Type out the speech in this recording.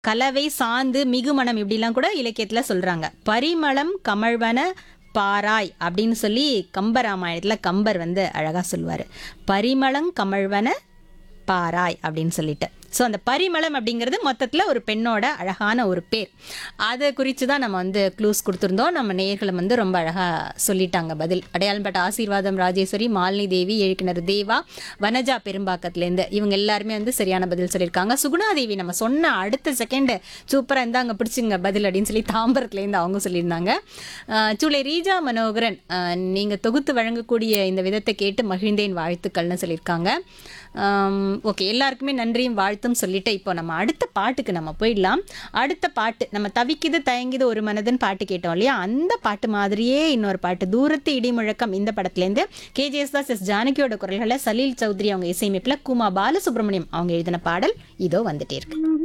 கலவை சாந்து மிகுமணம் இப்படிலாம் கூட இலக்கியத்துல சொல்றாங்க பரிமளம் கமழ்வன பாராய் அப்படின்னு சொல்லி கம்பராமாயணத்துல கம்பர் வந்து அழகா சொல்லுவாரு பரிமளம் கமழ்வன பாராய் அப்படின்னு சொல்லிட்டு ஸோ அந்த பரிமளம் அப்படிங்கிறது மொத்தத்தில் ஒரு பெண்ணோட அழகான ஒரு பேர் அதை குறித்து தான் நம்ம வந்து க்ளூஸ் கொடுத்துருந்தோம் நம்ம நேர்களும் வந்து ரொம்ப அழகாக சொல்லிட்டாங்க பதில் அடையாளம் பட்ட ஆசீர்வாதம் ராஜேஸ்வரி மாலினி தேவி எழுக்கினர் தேவா வனஜா பெரும்பாக்கத்துலேருந்து இவங்க எல்லாருமே வந்து சரியான பதில் சொல்லியிருக்காங்க சுகுணாதேவி நம்ம சொன்ன அடுத்த செகண்டு சூப்பராக இருந்தாங்க பிடிச்சிங்க பதில் அப்படின்னு சொல்லி தாம்பரத்துலேருந்து அவங்க சொல்லியிருந்தாங்க அஹ் சூளை ரீஜா மனோகரன் நீங்கள் தொகுத்து வழங்கக்கூடிய இந்த விதத்தை கேட்டு மகிழ்ந்தேன் வாழ்த்துக்கள்னு சொல்லியிருக்காங்க ஓகே எல்லாருக்குமே நன்றியும் வாழ்த்தும் சொல்லிட்டு இப்போ நம்ம அடுத்த பாட்டுக்கு நம்ம போயிடலாம் அடுத்த பாட்டு நம்ம தவிக்குது தயங்குது ஒரு மனதுன்னு பாட்டு கேட்டோம் இல்லையா அந்த பாட்டு மாதிரியே இன்னொரு பாட்டு தூரத்து இடிமுழக்கம் இந்த படத்துலேருந்து கேஜிஎஸ் தாஸ் எஸ் ஜானகியோட குரல்களை சலீல் சௌத்ரி அவங்க இசையமைப்பில் குமா பாலசுப்ரமணியம் அவங்க எழுதின பாடல் இதோ வந்துட்டே இருக்கு